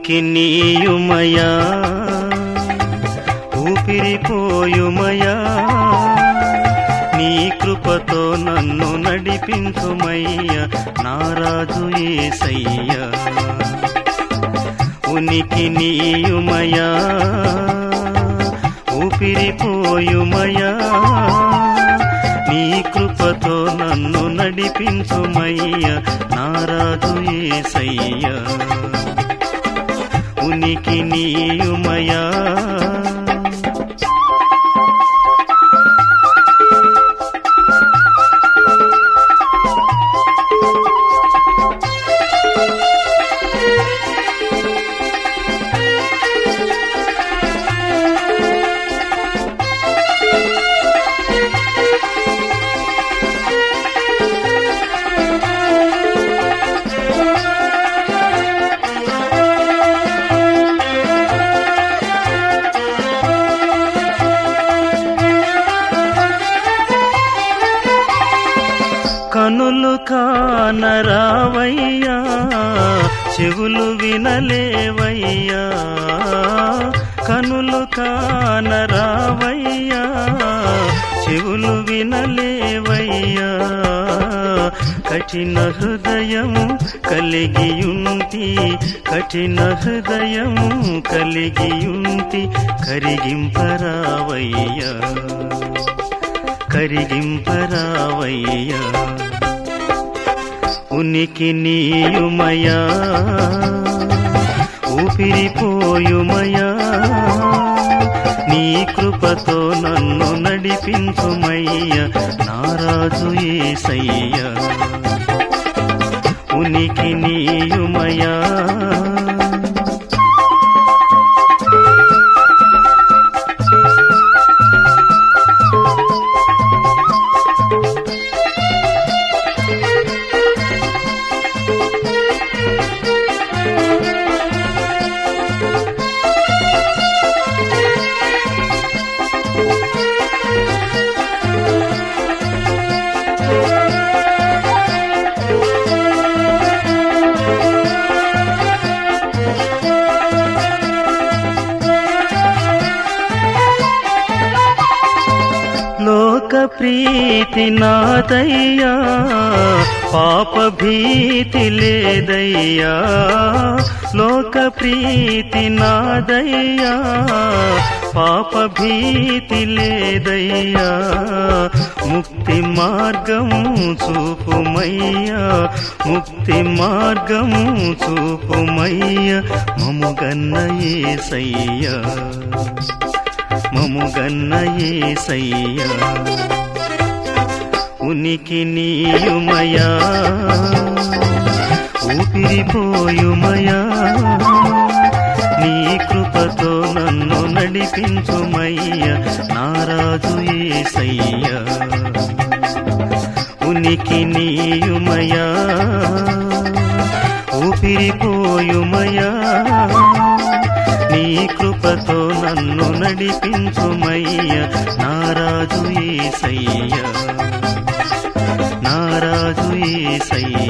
ఉనికి నీయుమయా ఊపిరిపోయుమయా నీ కృపతో నన్ను నడిపించుమయ్యా నారాజు ఏసయ్యా ఉనికి నీయుమయా ఊపిరిపోయుమయా నీ కృపతో నన్ను నడిపించుమయ్యా నారాజు ఏసయ్యా ఉనికి నీయుమయా కనులు కానరావయ్యా చెవులు వినలేవయ్యా కనులు కానరావయ్యా చెవులు వినలేవయ్యా కఠిన హృదయము కలిగియుంటి కఠిన హృదయము కలిగియుంటి కరిగింపరావయ్యా కరిగింపరావయ్యా ఉనికి నీయుమయా ఊపిరిపోయుమయా నీ కృపతో నన్ను నడిపించుమయ్యా నారాజు ఏసయ్యా ఉనికి నీయుమయా లోక ప్రీతి నాదయ్యా పాప భీతి లేదయ్యా లోక ప్రీతి నాదయ్యా పాప భీతి లేదయ్యా ముక్తి మార్గము చూపుమయ్యా ముక్తి మార్గము చూపుమయ్యా మముగన్న ఏసయ్యా మముగన్న ఏసయ్యా ఉనికి నీయుమయా ఊపిరిపోయుమయా నీ కృపతో నన్ను నడిపించుమయ్యా నారాజు ఏసయ్యా ఉనికి నీయుమయా ఊపిరిపోయుమయా నీ కృపతో నన్ను నడిపించుమయ్యా నారాజు ఏసయ్యా నారాజు ఏసయ్యా